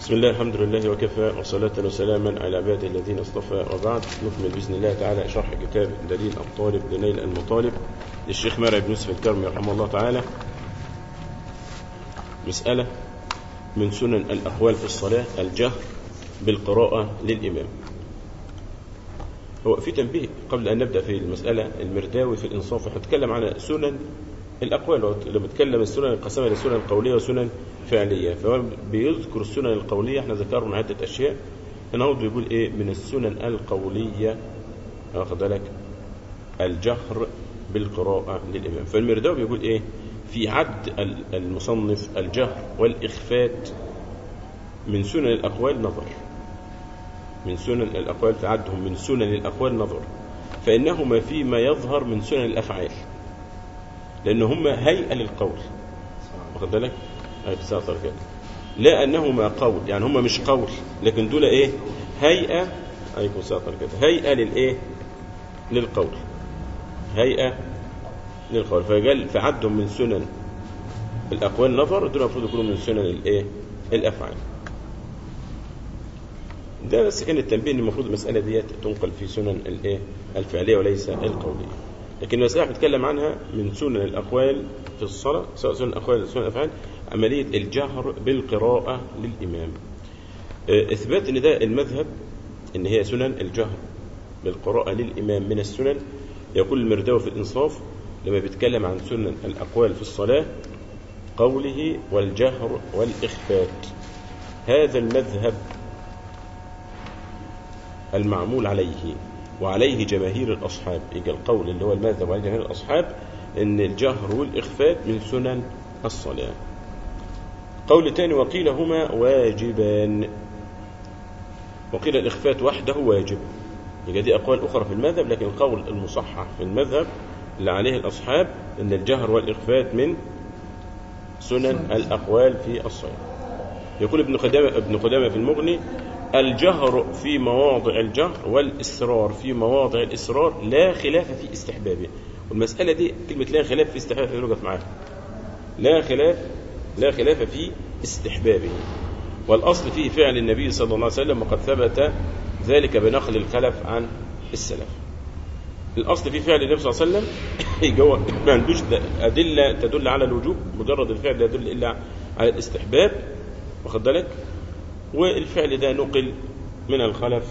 بسم الله الحمد لله وكفى وصلاة وسلاما على عباده الذين اصطفى وبعد نكمل بإذن الله تعالى شرح كتاب دليل الطالب لنيل المطالب للشيخ مرعي بن يوسف الكرمي رحمه الله تعالى مسألة من سنن الأقوال في الصلاة الجهر بالقراءة للإمام هو في تنبيه قبل أن نبدأ في المسألة المرداوي في الإنصاف هنتكلم عن سنن الأقوال لما بتكلم السنن القسمة إلى سنن قولية وسنن فعلية فهو بيذكر السنن القولية احنا ذكرنا عدة أشياء هنا هو بيقول إيه من السنن القولية واخد بالك الجهر بالقراءة للإمام فالمرداوي بيقول إيه في عد المصنف الجهر والإخفات من سنن الأقوال نظر من سنن الأقوال في عدهم من سنن الأقوال نظر فإنهما فيما يظهر من سنن الأفعال لأن هما هيئة للقول واخد بالك أي بساطة كده لا أنهما قول يعني هما مش قول لكن دول إيه هيئة أي بساطة كده هيئة للإيه للقول هيئة للقول فقال فعدهم من سنن الأقوال نظر دول المفروض يكونوا من سنن الإيه الأفعال ده بس كان التنبيه ان المفروض المسألة ديت تنقل في سنن الايه الفعلية وليس القولية لكن المسألة بنتكلم عنها من سنن الأقوال في الصلاة سواء سنن الأقوال سنن الأفعال عملية الجهر بالقراءة للإمام إثبات أن ده المذهب أن هي سنن الجهر بالقراءة للإمام من السنن يقول المرداوي في الإنصاف لما بيتكلم عن سنن الأقوال في الصلاة قوله والجهر والإخفات هذا المذهب المعمول عليه وعليه جماهير الأصحاب يجي القول اللي هو المذهب وعليه جماهير الأصحاب أن الجهر والإخفات من سنن الصلاة قول تاني وقيل هما واجبان وقيل الإخفات وحده واجب يبقى دي أقوال أخرى في المذهب لكن القول المصحح في المذهب اللي عليه الأصحاب أن الجهر والإخفات من سنن الأقوال في الصلاة يقول ابن قدامة, ابن قدامة في المغني الجهر في مواضع الجهر والإسرار في مواضع الإسرار لا خلاف في استحبابه والمسألة دي كلمة لا خلاف في استحبابه نقف معاها لا خلاف لا خلاف في استحبابه والأصل فيه فعل النبي صلى الله عليه وسلم وقد ثبت ذلك بنقل الخلف عن السلف الأصل في فعل النبي صلى الله عليه وسلم ما عندوش أدلة تدل على الوجوب مجرد الفعل لا يدل إلا على الاستحباب واخد بالك والفعل ده نقل من الخلف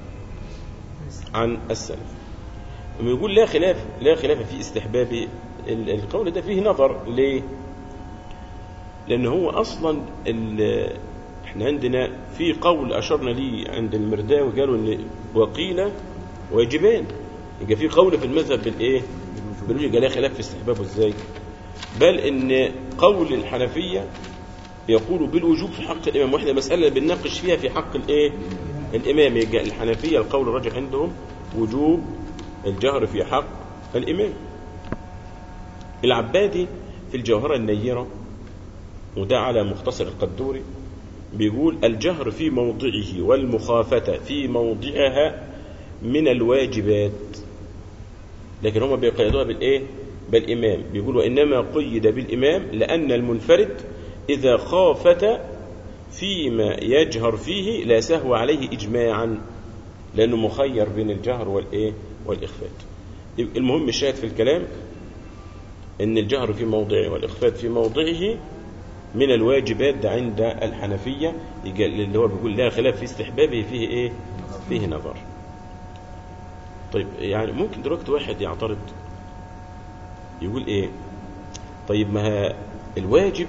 عن السلف يقول لا خلاف لا خلاف في استحباب القول ده فيه نظر ليه لأن هو أصلا احنا عندنا في قول أشرنا ليه عند المرداوي قالوا إن وقيل واجبان يبقى في قول في المذهب بالإيه بالوجه لا خلاف في استحبابه إزاي بل إن قول الحنفية يقول بالوجوب في حق الإمام واحدة مسألة بنناقش فيها في حق الإيه الإمام يبقى الحنفية القول الراجح عندهم وجوب الجهر في حق الإمام العبادي في الجوهرة النيرة وده على مختصر القدوري بيقول الجهر في موضعه والمخافة في موضعها من الواجبات لكن هم بيقيدوها بالإيه بالإمام بيقول وإنما قيد بالإمام لأن المنفرد إذا خافت فيما يجهر فيه لا سهو عليه إجماعا لأنه مخير بين الجهر والإيه والإخفات المهم الشاهد في الكلام أن الجهر في موضعه والإخفات في موضعه من الواجبات ده عند الحنفية اللي هو بيقول لا خلاف في استحبابه فيه إيه فيه نظر طيب يعني ممكن دلوقتي واحد يعترض يقول إيه طيب ما الواجب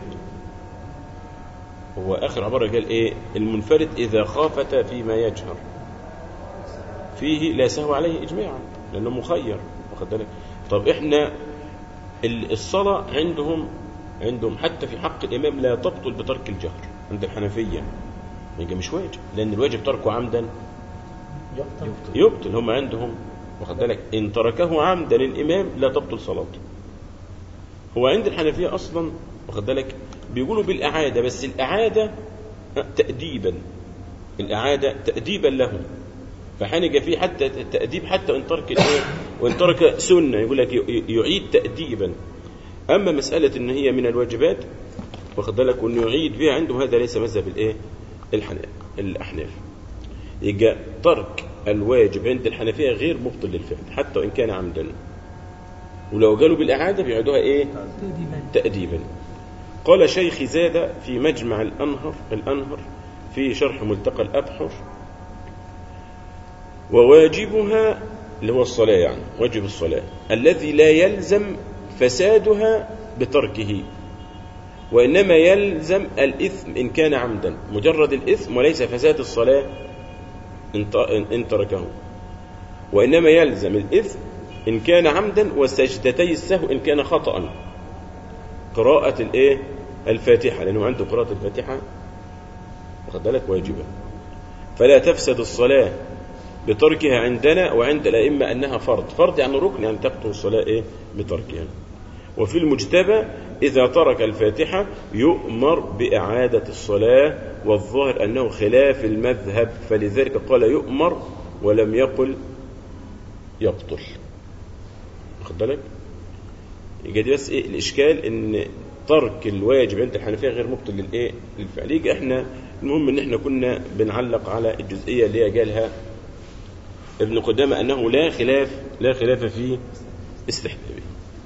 هو آخر عبارة قال إيه المنفرد إذا خافت فيما يجهر فيه لا سهو عليه إجماعا لأنه مخير واخد بالك طب إحنا الصلاة عندهم عندهم حتى في حق الإمام لا تبطل بترك الجهر عند الحنفية يبقى مش واجب لأن الواجب تركه عمدا يبطل, يبطل هم عندهم واخد بالك إن تركه عمدا الإمام لا تبطل صلاته هو عند الحنفية أصلا واخد بالك بيقولوا بالإعادة بس الإعادة تأديبا الإعادة تأديبا لهم فحنج فيه حتى تأديب حتى إن ترك الإيه وإن ترك سنة يقول لك يعيد تأديبا أما مسألة إن هي من الواجبات واخد بالك وإنه يعيد بها عنده هذا ليس مذهب الإيه الحناف الأحناف يبقى ترك الواجب عند الحنفية غير مبطل للفعل حتى وإن كان عمدا ولو قالوا بالإعادة بيعيدوها إيه تأديبا تأديبا قال شيخ زاد في مجمع الأنهر الأنهر في شرح ملتقى الأبحر وواجبها اللي هو الصلاة يعني واجب الصلاة الذي لا يلزم فسادها بتركه وإنما يلزم الإثم إن كان عمدا مجرد الإثم وليس فساد الصلاة إن ت- إن- إن تركه وإنما يلزم الإثم إن كان عمدا وسجدتي السهو إن كان خطأ قراءة الإيه الفاتحة لأنه عنده قراءة الفاتحة واخد بالك واجبة فلا تفسد الصلاة بتركها عندنا وعند الأئمة أنها فرض فرض يعني ركن يعني تبطل الصلاة إيه بتركها وفي المجتبى إذا ترك الفاتحة يؤمر بإعادة الصلاة والظاهر أنه خلاف المذهب فلذلك قال يؤمر ولم يقل يبطل واخد بالك يبقى دي بس ايه الاشكال ان ترك الواجب عند الحنفيه غير مبطل للايه للفعل يجي احنا المهم ان احنا كنا بنعلق على الجزئيه اللي هي قالها ابن قدامه انه لا خلاف لا خلاف في استحبابه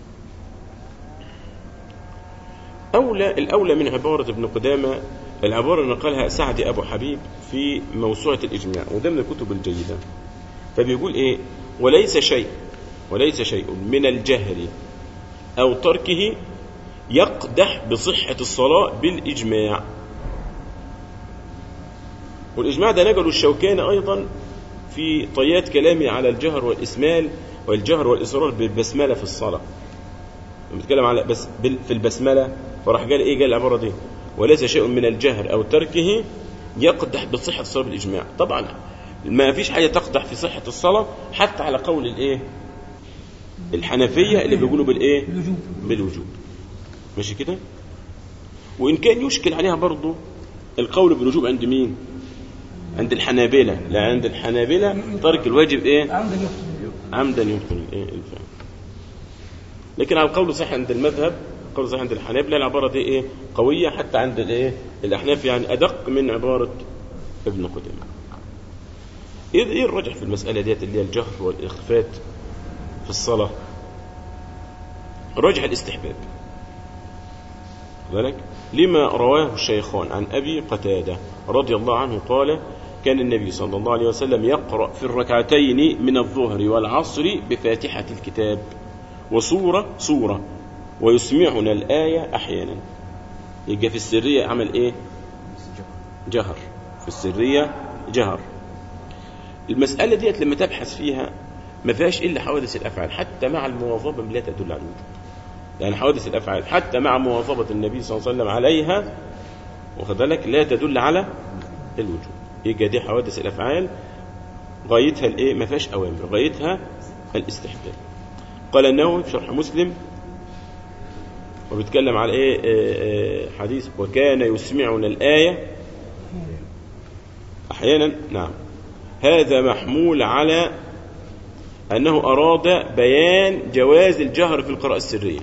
اولى الاولى من عباره ابن قدامه العباره اللي نقلها سعد ابو حبيب في موسوعه الاجماع وده من الكتب الجيده فبيقول ايه وليس شيء وليس شيء من الجهر أو تركه يقدح بصحة الصلاة بالإجماع والإجماع ده نقله الشوكاني أيضا في طيات كلامه على الجهر والإسمال والجهر والإصرار بالبسملة في الصلاة لما بيتكلم على بس بال- في البسملة فراح قال إيه قال العبارة دي وليس شيء من الجهر أو تركه يقدح بصحة الصلاة بالإجماع طبعا ما فيش حاجة تقدح في صحة الصلاة حتى على قول الإيه الحنفية اللي بيقولوا بالإيه الوجوب بالوجوب ماشي كده وإن كان يشكل عليها برضو القول بالوجوب عند مين عند الحنابلة لا عند الحنابلة ترك الواجب إيه عمدا يخطئ عمدا يبطل الإيه الفعل لكن على القول صح عند المذهب القول صح عند الحنابلة العبارة دي إيه قوية حتى عند الإيه الأحناف يعني أدق من عبارة ابن قدامة إيه إيه الرجح في المسألة ديت اللي هي الجهر والإخفات في الصلاة رجح الاستحباب ذلك لما رواه الشيخان عن أبي قتادة رضي الله عنه قال كان النبي صلى الله عليه وسلم يقرأ في الركعتين من الظهر والعصر بفاتحة الكتاب وصورة صورة ويسمعنا الآية أحيانا يبقى في السرية عمل إيه جهر في السرية جهر المسألة ديت لما تبحث فيها ما فيهاش إلا حوادث الأفعال حتى مع المواظبة لا تدل على الوجوب يعني حوادث الأفعال حتى مع مواظبة النبي صلى الله عليه وسلم عليها واخد بالك لا تدل على الوجوب يبقى دي حوادث الأفعال غايتها الإيه ما فيهاش أوامر غايتها الاستحباب قال النووي في شرح مسلم وبيتكلم على ايه آه، آه، حديث وكان يسمعنا الآية أحيانا نعم هذا محمول على أنه أراد بيان جواز الجهر في القراءة السرية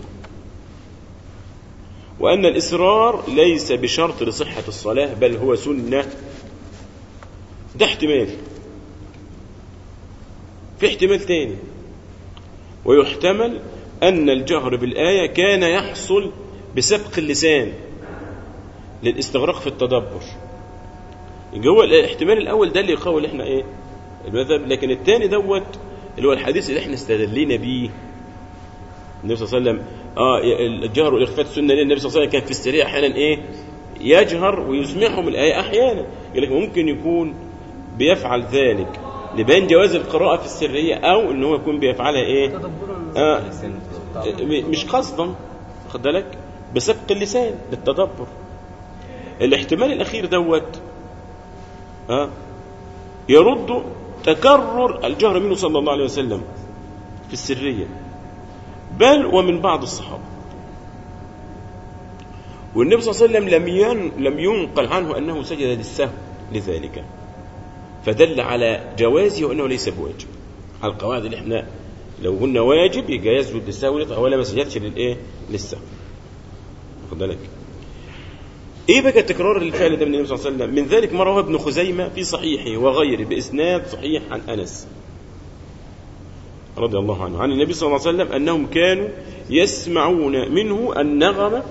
وأن الإصرار ليس بشرط لصحة الصلاة بل هو سنة ده احتمال في احتمال تاني ويحتمل أن الجهر بالآية كان يحصل بسبق اللسان للاستغراق في التدبر يبقى هو الاحتمال الأول ده اللي يقول احنا ايه المذهب لكن الثاني دوت اللي هو الحديث اللي احنا استدلينا بيه النبي صلى الله عليه وسلم اه الجهر والاخفاء السنه ليه النبي صلى الله عليه وسلم كان في السريع احيانا ايه يجهر ويسمعهم الايه احيانا يقول لك ممكن يكون بيفعل ذلك لبيان جواز القراءه في السريه او ان هو يكون بيفعلها ايه تدبرا آه م- مش قصدا خد بالك بسبق اللسان للتدبر الاحتمال الاخير دوت ها يرد تكرر الجهر منه صلى الله عليه وسلم في السريه بل ومن بعض الصحابه والنبي صلى الله عليه وسلم لم ين لم ينقل عنه انه سجد للسهو لذلك فدل على جوازه وانه ليس بواجب على القواعد اللي احنا لو قلنا واجب يبقى يسجد للسهو ولا ما سجدش للايه للسهو واخد بالك ايه بقى تكرار الفعل ده من النبي صلى الله عليه وسلم من ذلك ما رواه ابن خزيمة في صحيحه وغيره بإسناد صحيح عن أنس رضي الله عنه عن النبي صلى الله عليه وسلم أنهم كانوا يسمعون منه النغمة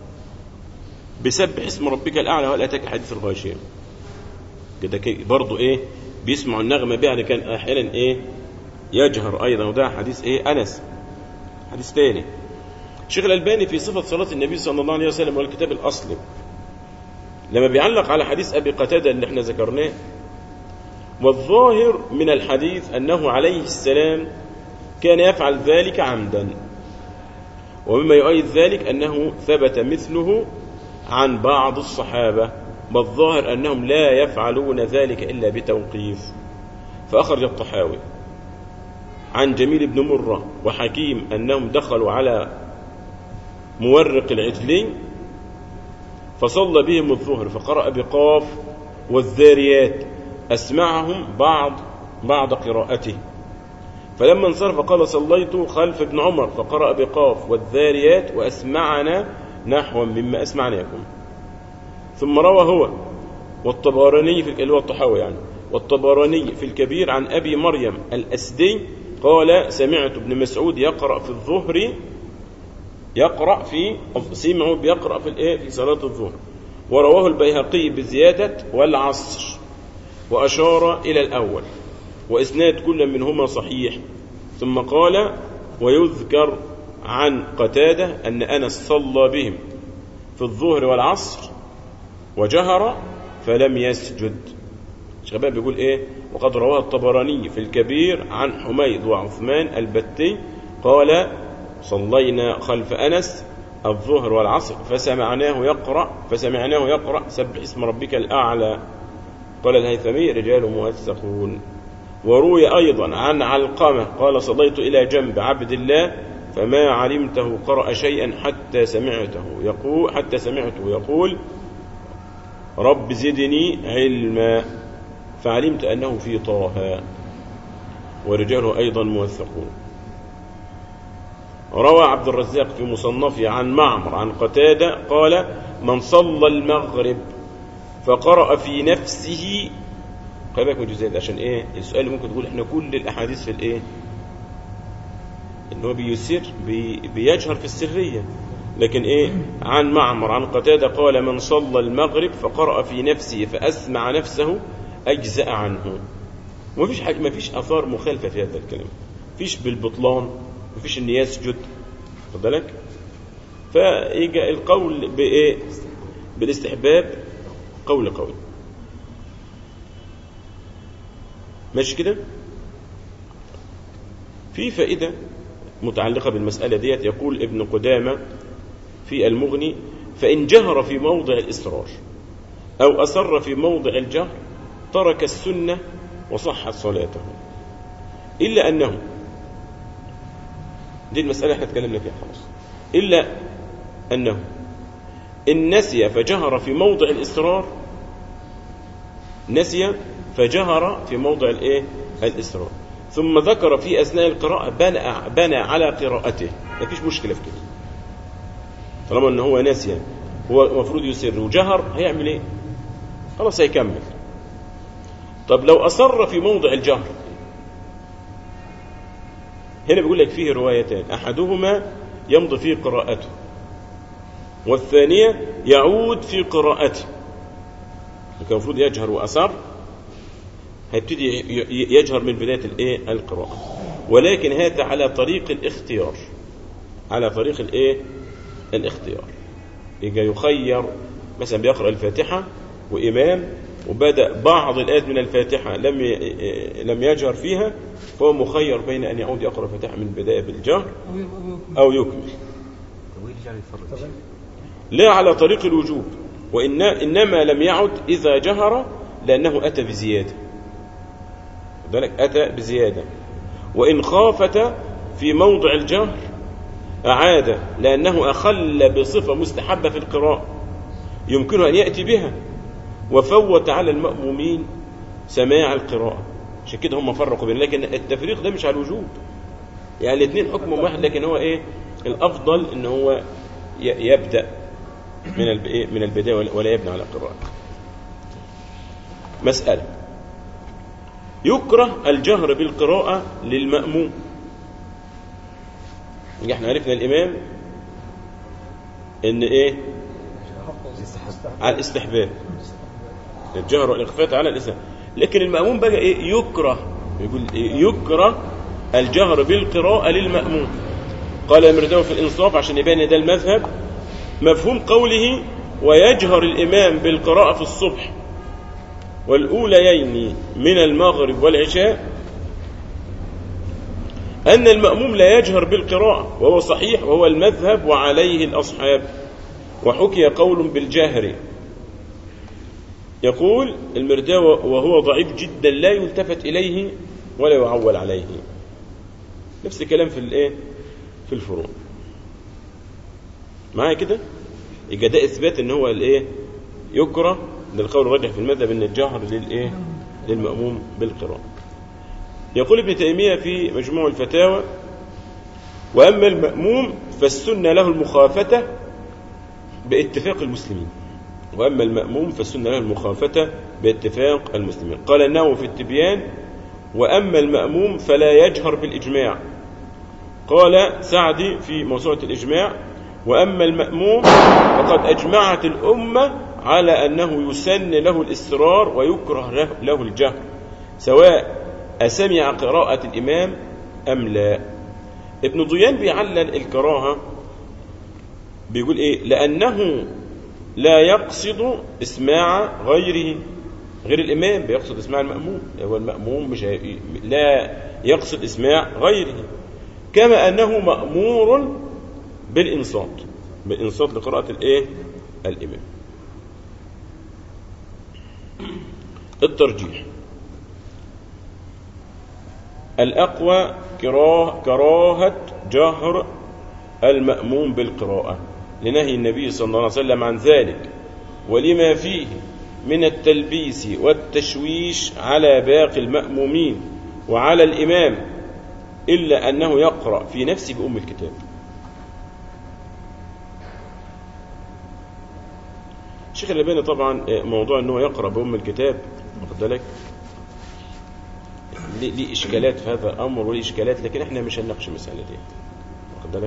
بسبح اسم ربك الأعلى وهل أتاك حديث الغاشية كده برضه إيه بيسمعوا النغمة بها كان أحيانا إيه يجهر أيضا وده حديث إيه أنس حديث تاني الشيخ الألباني في صفة صلاة النبي صلى الله عليه وسلم والكتاب الأصلي لما بيعلق على حديث أبي قتادة اللي احنا ذكرناه والظاهر من الحديث أنه عليه السلام كان يفعل ذلك عمدا ومما يؤيد ذلك أنه ثبت مثله عن بعض الصحابة والظاهر أنهم لا يفعلون ذلك إلا بتوقيف فأخرج الطحاوي عن جميل بن مرة وحكيم أنهم دخلوا على مورق العجلين فصلى بهم الظهر فقرأ بقاف والذاريات أسمعهم بعض بعض قراءته فلما انصرف قال صليت خلف ابن عمر فقرأ بقاف والذاريات وأسمعنا نحوا مما أسمعناكم ثم روى هو والطبراني في اللي هو الطحاوي يعني والطبراني في الكبير عن أبي مريم الأسدي قال سمعت ابن مسعود يقرأ في الظهر يقرأ في سمعوا بيقرأ في الايه في صلاة الظهر ورواه البيهقي بزيادة والعصر وأشار إلى الأول وإسناد كل منهما صحيح ثم قال ويذكر عن قتادة أن أنس صلى بهم في الظهر والعصر وجهر فلم يسجد شباب بيقول ايه وقد رواه الطبراني في الكبير عن حميد وعثمان البتي قال صلينا خلف أنس الظهر والعصر فسمعناه يقرأ فسمعناه يقرأ سبح اسم ربك الأعلى قال الهيثمي رجال موثقون وروي أيضا عن علقمة قال صليت إلى جنب عبد الله فما علمته قرأ شيئا حتى سمعته يقول حتى سمعته يقول رب زدني علما فعلمت أنه في طه ورجاله أيضا موثقون روى عبد الرزاق في مصنفه عن معمر عن قتادة قال من صلى المغرب فقرأ في نفسه خلي بالك من الجزئيه عشان ايه السؤال ممكن تقول احنا كل الاحاديث في الايه ان هو بيسر بي بيجهر في السريه لكن ايه عن معمر عن قتاده قال من صلى المغرب فقرأ في نفسه فأسمع نفسه أجزأ عنه ومفيش حاجة مفيش آثار مخالفة في هذا الكلام مفيش بالبطلان مفيش ان يسجد خد بالك فيجي القول بايه بالاستحباب قول قول ماشي كده في فائدة متعلقة بالمسألة ديت يقول ابن قدامة في المغني فإن جهر في موضع الإسرار أو أسر في موضع الجهر ترك السنة وصحت صلاته إلا أنه دي المسألة احنا اتكلمنا فيها خلاص إلا أنه إن نسي فجهر في موضع الإسرار نسي فجهر في موضع الايه الإسرار ثم ذكر في أثناء القراءة بنى, بنى على قراءته ما فيش مشكلة في كده طالما ان هو ناسي هو المفروض يسر وجهر هيعمل ايه خلاص هيكمل طب لو أصر في موضع الجهر هنا بيقول لك فيه روايتان أحدهما يمضي في قراءته والثانية يعود في قراءته كان المفروض يجهر وأسر هيبتدي يجهر من بداية الايه القراءة ولكن هذا على طريق الاختيار على طريق الايه الاختيار يجي يخير مثلا بيقرأ الفاتحة وإمام وبدأ بعض الآيات من الفاتحة لم لم يجهر فيها فهو مخير بين أن يعود يقرأ الفاتحة من البداية بالجهر أو يكمل لا على طريق الوجوب وإن إنما لم يعد إذا جهر لأنه أتى بزيادة ذلك أتى بزيادة وإن خافت في موضع الجهر أعاد لأنه أخل بصفة مستحبة في القراءة يمكنه أن يأتي بها وفوت على المأمومين سماع القراءة عشان كده هم فرقوا بين لكن التفريق ده مش على الوجوب يعني الاثنين حكم واحد لكن هو ايه الافضل ان هو يبدا من الب- من البداية ولا- ولا يبنى على قراءة مسألة يكره الجهر بالقراءة للمأموم يبقى احنا عرفنا الإمام إن إيه على الاستحباب الجهر والإخفاء على الاستحباب لكن المأموم بقى إيه يكره يقول إيه يكره الجهر بالقراءة للمأموم قال المرداوي في الإنصاف عشان يبان إن ده المذهب مفهوم قوله ويجهر الإمام بالقراءة في الصبح والأوليين من المغرب والعشاء أن المأموم لا يجهر بالقراءة وهو صحيح وهو المذهب وعليه الأصحاب وحكي قول بالجهر يقول المرداوي وهو ضعيف جدا لا يلتفت إليه ولا يعول عليه نفس الكلام في الايه في الفروع معايا كده يبقى ده اثبات ان هو الايه يكره ده القول الراجح في المذهب ان الجهر للايه للمأموم بالقراءة يقول ابن تيمية في مجموع الفتاوى وأما المأموم فالسنة له المخافة باتفاق المسلمين وأما المأموم فالسنة له المخافة باتفاق المسلمين قال النووي في التبيان وأما المأموم فلا يجهر بالإجماع قال سعدي في موسوعة الإجماع وأما المأموم فقد أجمعت الأمة على أنه يسن له الإسرار ويكره له, له الجهر سواء أسمع قراءة الإمام أم لا ابن ضيان بيعلل الكراهة بيقول إيه لأنه لا يقصد اسماع غيره غير الإمام بيقصد اسماع المأموم هو المأموم مش هي... لا يقصد اسماع غيره كما أنه مأمور بالإنصات بالإنصات لقراءة الإيه الإمام الترجيح الأقوى كراه كراهة جهر المأموم بالقراءة لنهي النبي صلى الله عليه وسلم عن ذلك ولما فيه من التلبيس والتشويش على باقي المأمومين وعلى الإمام إلا أنه يقرأ في نفسه بأم الكتاب الشيخ الألباني طبعا موضوع أنه يقرأ بأم الكتاب واخد بالك ليه إشكالات في هذا الأمر وليه إشكالات لكن إحنا مش هنناقش المسألة دي واخد بالك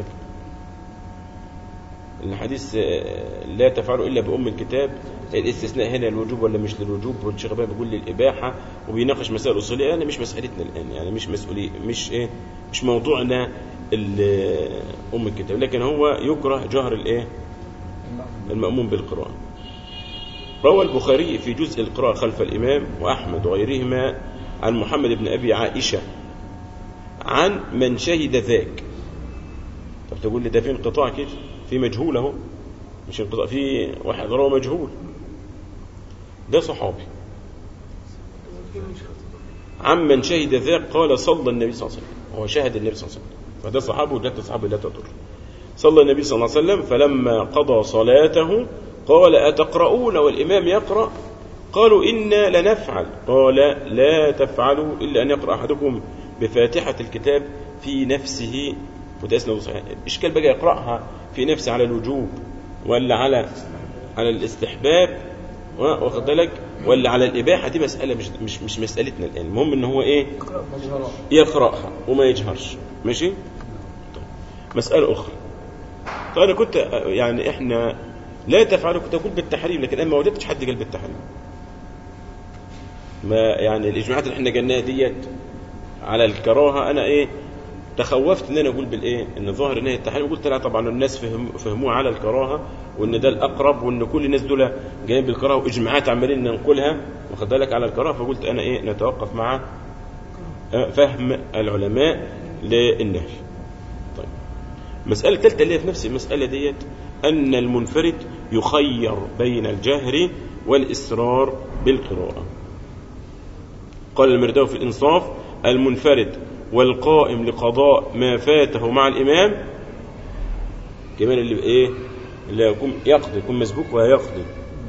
الحديث لا تفعلوا إلا بأم الكتاب الاستثناء هنا الوجوب ولا مش للوجوب والشيخ الألباني بيقول للإباحة وبيناقش مسائل أصولية أنا مش مسألتنا الآن يعني مش مسؤولية مش إيه مش موضوعنا أم الكتاب لكن هو يكره جهر الإيه المأموم بالقراءة روى البخاري في جزء القراءة خلف الإمام وأحمد وغيرهما عن محمد بن أبي عائشة عن من شهد ذاك طب تقول لي ده في انقطاع كده في مجهول اهو مش انقطاع في واحد روى مجهول ده صحابي عمن شهد ذاك قال صلى النبي صلى الله عليه وسلم هو شهد النبي صلى الله عليه وسلم فده صحابي وده صحابي لا تضر صلى النبي صلى الله عليه وسلم فلما قضى صلاته قال أتقرؤون والإمام يقرأ قالوا إنا لنفعل قال لا تفعلوا إلا أن يقرأ أحدكم بفاتحة الكتاب في نفسه وده اسمه صحيح إشكال بقى يقرأها في نفسه على الوجوب ولا على على الاستحباب واخد بالك ولا على الإباحة دي مسألة مش مش مش مسألتنا الآن المهم إن هو إيه يقرأها وما يجهرش ماشي طيب. مسألة أخرى فأنا كنت يعني إحنا لا تفعلوا كنت أقول بالتحريم لكن أنا ما وجدتش حد قال بالتحريم ما يعني الإجماعات اللي إحنا قلناها ديت على الكراهة أنا إيه تخوفت ان انا اقول بالايه ان ظاهر ان هي التحريم قلت لا طبعا الناس فهم فهموها على الكراهه وان ده الاقرب وان كل الناس دول جايين بالكراهه واجماعات عمالين ننقلها واخد بالك على الكراهه فقلت انا ايه نتوقف مع فهم العلماء للنهي طيب المساله الثالثه اللي هي في نفس المساله ديت ان المنفرد يخير بين الجهر والاصرار بالقراءه قال المرداوي في الانصاف المنفرد والقائم لقضاء ما فاته مع الإمام كمان اللي إيه اللي يكون يقضي يكون مسبوق ويقضي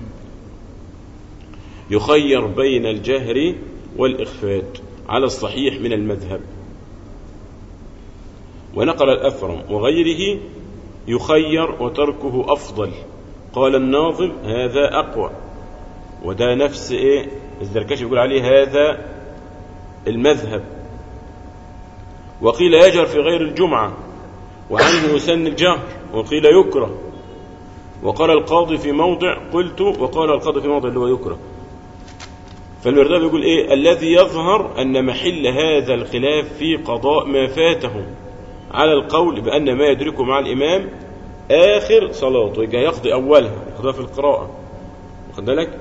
يخير بين الجهر والإخفات على الصحيح من المذهب ونقل الأثرم وغيره يخير وتركه أفضل قال الناظم هذا أقوى وده نفس إيه الزركشي بيقول عليه هذا المذهب وقيل يجهر في غير الجمعة وعنه يسن الجهر وقيل يكره وقال القاضي في موضع قلت وقال القاضي في موضع اللي هو يكره فالمرداوي يقول ايه الذي يظهر ان محل هذا الخلاف في قضاء ما فاته على القول بان ما يدركه مع الامام اخر صلاته يبقى يقضي اولها يقضيها في القراءه واخد بالك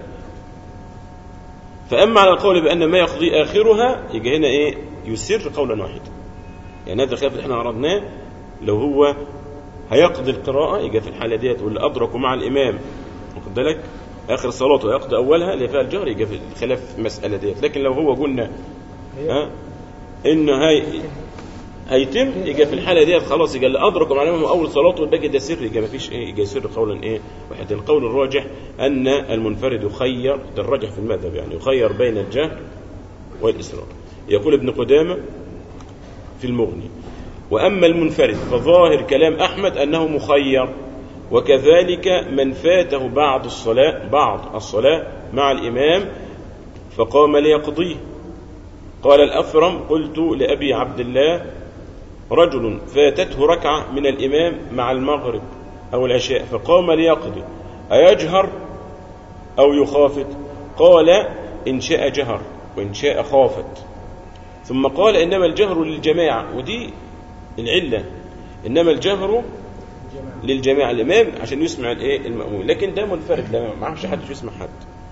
فاما على القول بان ما يقضي اخرها يبقى هنا ايه يسر قولا واحدا يعني هذا الخلاف اللي احنا عرضناه لو هو هيقضي القراءة يبقى في الحالة ديت واللي أدركوا مع الإمام واخد بالك آخر صلاته يقضي أولها اللي فيها الجهر يبقى في الخلاف في المسألة ديت لكن لو هو قلنا ها إن هي هيتم يبقى في الحالة ديت خلاص يبقى اللي أدركوا مع الإمام أول صلاته والباقي ده سر يبقى مفيش إيه يبقى يسر قولا إيه واحد القول الراجح أن المنفرد يخير ده الراجح في المذهب يعني يخير بين الجهر والإسرار يقول ابن قدامة في المغني وأما المنفرد فظاهر كلام أحمد أنه مخير وكذلك من فاته بعض الصلاة بعض الصلاة مع الإمام فقام ليقضيه قال الأثرم قلت لأبي عبد الله رجل فاتته ركعة من الإمام مع المغرب أو العشاء فقام ليقضي أيجهر أو يخافت قال إن شاء جهر وإن شاء خافت ثم قال إنما الجهر للجماعة ودي العلة إنما الجهر للجماعة الإمام عشان يسمع الإيه المأمون لكن ده منفرد لا ما عرفش حد يسمع حد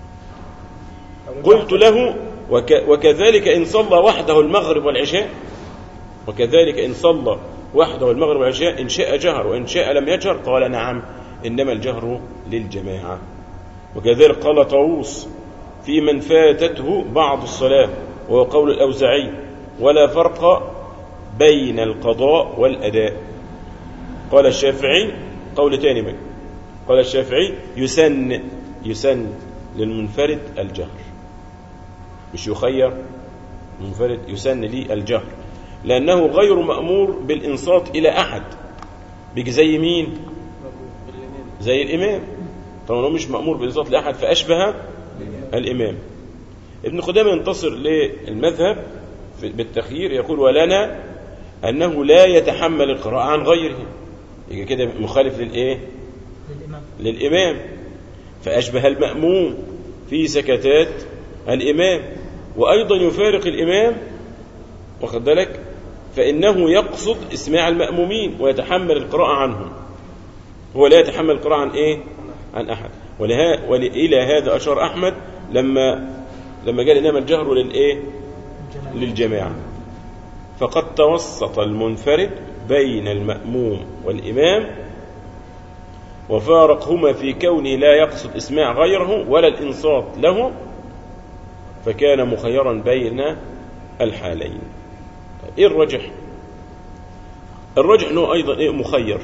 قلت له وك وكذلك إن صلى وحده المغرب والعشاء وكذلك إن صلى وحده المغرب والعشاء إن شاء جهر وإن شاء لم يجهر قال نعم إنما الجهر للجماعة وكذلك قال طاووس في من فاتته بعض الصلاة وهو قول الأوزعي ولا فرق بين القضاء والأداء قال الشافعي قول تاني من قال الشافعي يسن يسن للمنفرد الجهر مش يخير منفرد يسن لي الجهر لأنه غير مأمور بالإنصات إلى أحد بيجي زي مين زي الإمام طبعا هو مش مأمور بالإنصات لأحد فأشبه الإمام ابن قدامة ينتصر للمذهب بالتخيير يقول ولنا أنه لا يتحمل القراءة عن غيره يبقى كده مخالف للإيه للإمام للإمام فأشبه المأموم في سكتات الإمام وأيضا يفارق الإمام واخد بالك فإنه يقصد اسماع المأمومين ويتحمل القراءة عنهم هو لا يتحمل القراءة عن إيه عن أحد ولها وإلى هذا أشار أحمد لما لما قال إنما الجهر للإيه الجماعة للجماعة فقد توسط المنفرد بين المأموم والإمام وفارقهما في كونه لا يقصد إسماع غيره ولا الإنصات له فكان مخيرا بين الحالين طيب إيه الرجح الرجح أنه أيضا إيه مخير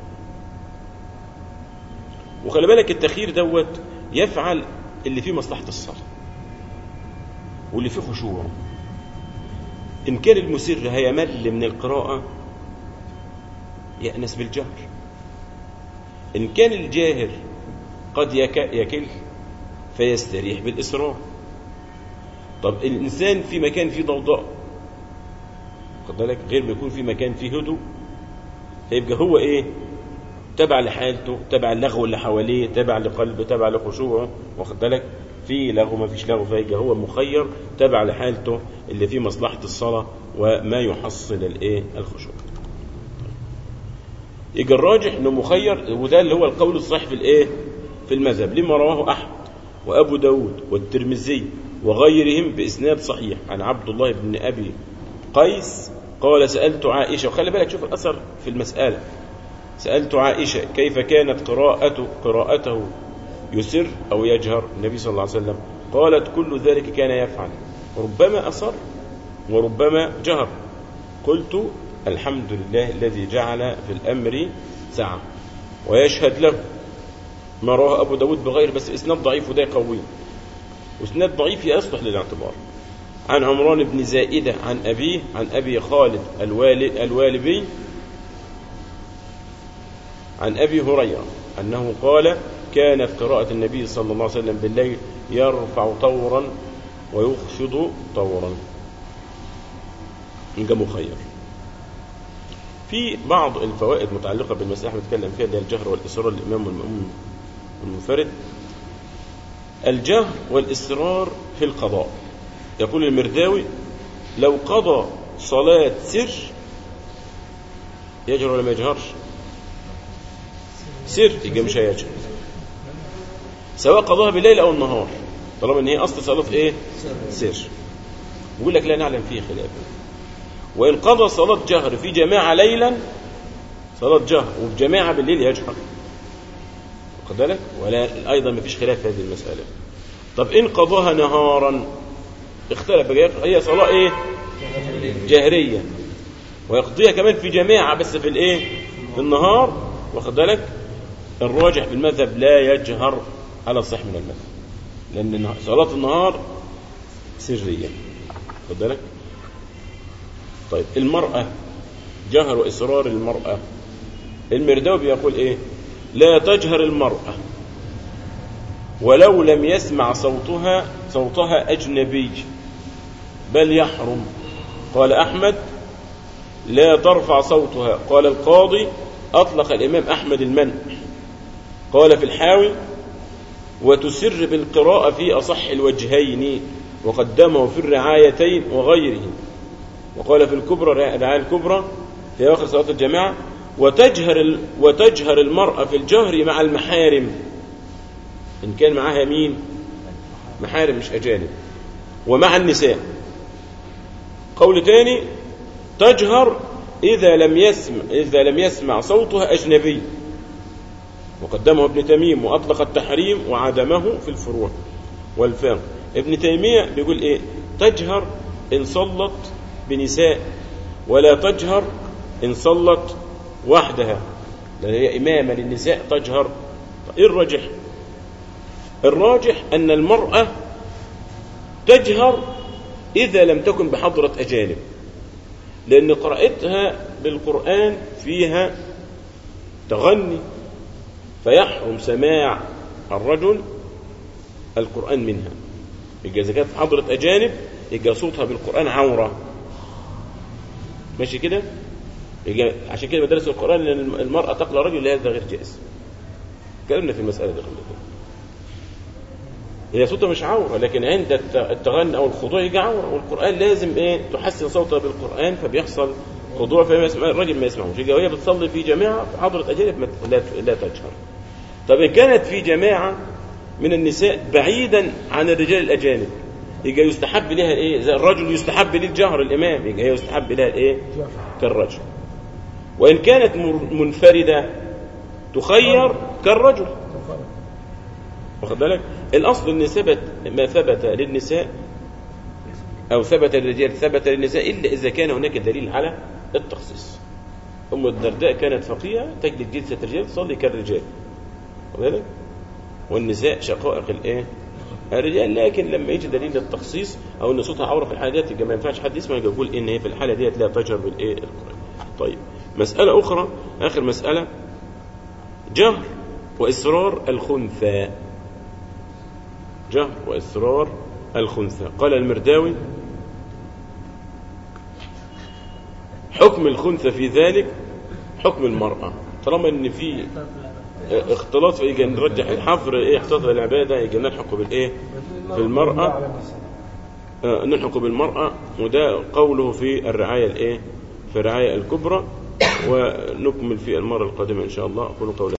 وخلي بالك التخيير دوت يفعل اللي فيه مصلحة الصلاة واللي فيه خشوع إن كان المسر هيمل من القراءة يأنس بالجهر إن كان الجاهر قد يك- يكل فيستريح بالإسراء طب الإنسان في مكان فيه ضوضاء خد بالك غير ما يكون في مكان فيه هدوء فيبقى هو إيه تبع لحالته تبع اللغو اللي حواليه تبع لقلبه تبع لخشوعه واخد بالك في لغو ما فيش لغو فيبقى هو مخير تبع لحالته اللي فيه مصلحة الصلاة وما يحصل الايه الخشوع يبقى الراجح انه مخير وده اللي هو القول الصحيح في الايه في المذهب لما رواه احمد وابو داود والترمذي وغيرهم باسناد صحيح عن عبد الله بن ابي قيس قال سالت عائشه وخلي بالك شوف الاثر في المساله سالت عائشه كيف كانت قراءته قراءته يسر او يجهر النبي صلى الله عليه وسلم قالت كل ذلك كان يفعل ربما اصر وربما جهر قلت الحمد لله الذي جعل في الأمر سعة ويشهد له ما رواه أبو داود بغير بس إسناد ضعيف وده قوي وإسناد ضعيف يصلح للاعتبار عن عمران بن زائدة عن أبيه عن أبي خالد الوالي الوالبي عن أبي هريرة أنه قال كانت قراءة النبي صلى الله عليه وسلم بالليل يرفع طورا ويخفض طورا يبقى مخير في بعض الفوائد متعلقة بالمسألة احنا بنتكلم فيها اللي هي الجهر والإصرار للإمام والمأموم والمنفرد الجهر والإصرار في القضاء يقول المرداوي لو قضى صلاة سر يجهر ولا ما يجهرش سر يبقى مش هيجهر سواء قضاها بالليل او النهار طالما ان هي اصل صلاه ايه سر بيقول لك لا نعلم فيه خلاف وان قضى صلاه جهر في جماعه ليلا صلاه جهر وفي جماعه بالليل يجهر واخد بالك ولا ايضا ما فيش خلاف في هذه المساله طب ان قضاها نهارا اختلف بقى هي صلاه ايه جهريه ويقضيها كمان في جماعه بس في الايه في النهار واخد بالك الراجح في المذهب لا يجهر على الصح من المذهب لان صلاه النهار سريه خد بالك طيب المراه جهر واصرار المراه المرداوي بيقول ايه لا تجهر المراه ولو لم يسمع صوتها صوتها اجنبي بل يحرم قال احمد لا ترفع صوتها قال القاضي اطلق الامام احمد المنع قال في الحاوي وتسر بالقراءة في أصح الوجهين وقدمه في الرعايتين وغيره وقال في الكبرى الرعاية الكبرى في آخر صلاة الجماعة وتجهر وتجهر المرأة في الجهر مع المحارم إن كان معها مين محارم مش أجانب ومع النساء قول تاني تجهر إذا لم يسمع إذا لم يسمع صوتها أجنبي وقدمه ابن تيمية وأطلق التحريم وعدمه في الفروع والفام ابن تيمية بيقول إيه تجهر إن صلت بنساء ولا تجهر إن صلت وحدها لأن هي إمامة للنساء تجهر إيه الراجح الراجح أن المرأة تجهر إذا لم تكن بحضرة أجانب لأن قراءتها بالقرآن فيها تغني فيحرم سماع الرجل القرآن منها يبقى إذا كانت حضرة أجانب يبقى صوتها بالقرآن عورة ماشي كده يبقى عشان كده مدارس القرآن لأن المرأة تقرأ رجل هذا غير جائز اتكلمنا في المسألة دي قبل كده هي صوتها مش عورة لكن عند التغني أو الخضوع يجي عورة والقرآن لازم إيه تحسن صوتها بالقرآن فبيحصل خضوع فما يسمع الراجل ما يسمعوش يبقى وهي بتصلي في جماعة في حضرة أجانب لا لا تجهر طب إن كانت في جماعة من النساء بعيدا عن الرجال الأجانب يبقى يستحب لها الايه زي الرجل يستحب ليه الجهر الامام يبقى هي يستحب لها الايه كالرجل وان كانت منفرده تخير كالرجل واخد بالك الاصل ان ثبت ما ثبت للنساء او ثبت للرجال ثبت للنساء الا اذا كان هناك دليل على التخصيص ام الدرداء كانت فقيهه تجلد جلسه الرجال تصلي كالرجال واخد بالك والنساء شقائق الايه الرجال لكن لما يجي دليل للتخصيص او ان صوتها عوره في الحاله ديت يبقى ما ينفعش حد يسمع يقول ان هي في الحاله ديت لا تجهر بالايه القران طيب مساله اخرى اخر مساله جهر واصرار الخنثى جهر واصرار الخنثى قال المرداوي حكم الخنثى في ذلك حكم المراه طالما ان في اختلاط يجي نرجح الحفر ايه اختلاط العباده يجي نلحق بالايه بالمراه آه نلحق بالمراه وده قوله في الرعايه الايه في الرعايه الكبرى ونكمل في المره القادمه ان شاء الله اقول قولي